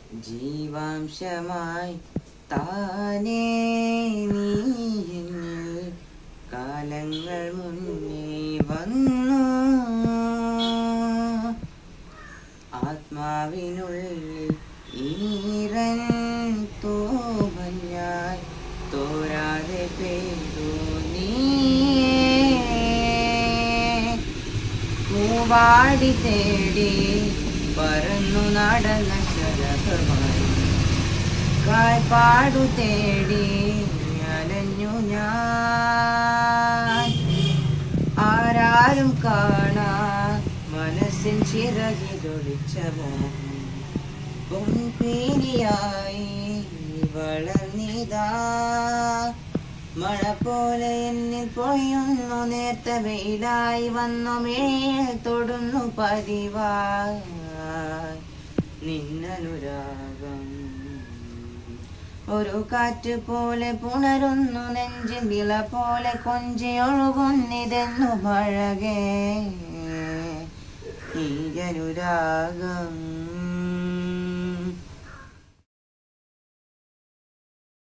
ജീവാംശമായി താനേ നീ എന്നിൽ കാലങ്ങൾ മുന്നേ വന്നു ആത്മാവിനുള്ളിൽ ഈറൻ തോമഞ്ഞായി തോരാതെ പെയ്തു നീ പൂവാടി തേടി പറന്നു നടന്ന ശരഭമായി കാൽപ്പാടു തേടി അലഞ്ഞു ഞാൻ ആരാരും കാണാ മനസ്സിൻ ചിറകിലൊളിച്ച മോഹം പൊൻപീലിയായി വളർന്നിതാ മഴ പോലെ എന്നിൽ പൊയ്യുന്നു നേർത്ത വെയിലായി വന്നു മേൽ തൊടുന്നു പതിവായി നിന്നനുരാഗം ഒരു കാറ്റ് പോലെ പുണരുന്നു നെഞ്ചിൽ വിള പോലെ കൊഞ്ചിയൊഴുകുന്നിതെന്നു പഴകേ ഈ അനുരാഗം